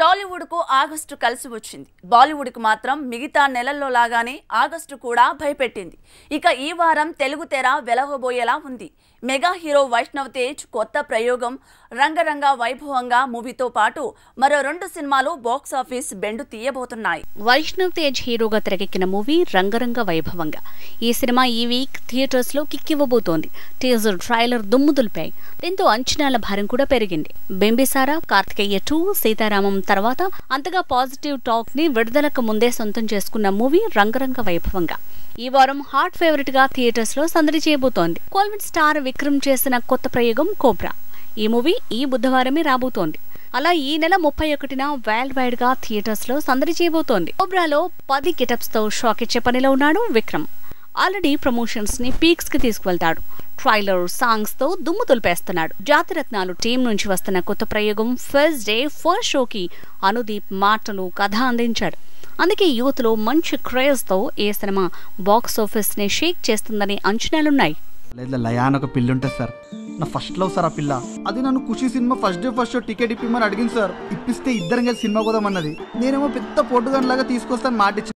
టాలీవుడ్ కు ఆగస్టు కలిసి వచ్చింది బాలీవుడ్ కు మాత్రం మిగతా నెలల్లో లాగానే ఆగస్టు కూడా భయపెట్టింది ఇక ఈ వారం తెలుగు తెర వెలవబోయేలా ఉంది మెగా హీరో వైష్ణవ్ తేజ్ కొత్త ప్రయోగం రంగరంగ వైభవంగా మూవీతో పాటు మరో రెండు సినిమాలు బాక్స్ ఆఫీస్ బెండు తీయబోతున్నాయి వైష్ణవ్ తేజ్ హీరోగా తెరకెక్కిన మూవీ రంగరంగ వైభవంగా ఈ సినిమా ఈ వీక్ థియేటర్స్ లో కిక్కివ్వబోతోంది టీజర్ ట్రైలర్ దుమ్ము దులిపాయి దీంతో అంచనాల భారం కూడా పెరిగింది బెంబిసారా కార్తికేయ టూ సీతారామం తర్వాత అంతగా పాజిటివ్ టాక్ ని విడుదలకు ముందే సొంతం చేసుకున్న మూవీ రంగరంగ వైభవంగా ఈ వారం హాట్ ఫేవరెట్ గా థియేటర్స్ లో సందడి చేయబోతోంది కోల్విడ్ స్టార్ విక్రమ్ చేసిన కొత్త ప్రయోగం కోబ్రా ఈ మూవీ ఈ బుధవారమే రాబోతోంది అలా ఈ నెల ముప్పై ఒకటిన వరల్డ్ వైడ్ గా థియేటర్స్ లో సందడి చేయబోతోంది కోబ్రాలో పది గెటప్స్ తో షాక్ ఇచ్చే పనిలో ఉన్నాడు విక్రమ్ ఆల్రెడీ ప్రమోషన్స్ ని పీక్స్ కి తీసుకువెళ్తాడు ట్రైలర్ సాంగ్స్ తో దుమ్ము తులిపేస్తున్నాడు జాతిరత్నాలు టీం నుంచి వస్తున్న కొత్త ప్రయోగం ఫస్ట్ డే ఫస్ట్ షోకి అనుదీప్ మాటలు కథ అందించాడు అందుకే యూత్ లో మంచి క్రేజ్ తో ఈ సినిమా బాక్స్ ఆఫీస్ ని షేక్ చేస్తుందని అంచనాలున్నాయి లేదా లయా అని ఒక పిల్ల ఉంటుంది సార్ నా ఫస్ట్ లవ్ సార్ ఆ పిల్ల అది నన్ను Kushi cinema first day first show ticket ఇప్పిమని అడిగింది సార్ ఇప్పిస్తే ఇద్దరం కలిసి సినిమా పోదామన్నది నేనేమో పెద్ద పొట్టుగాని లాగా తీసుకొస్తాను మాట ఇచ్చి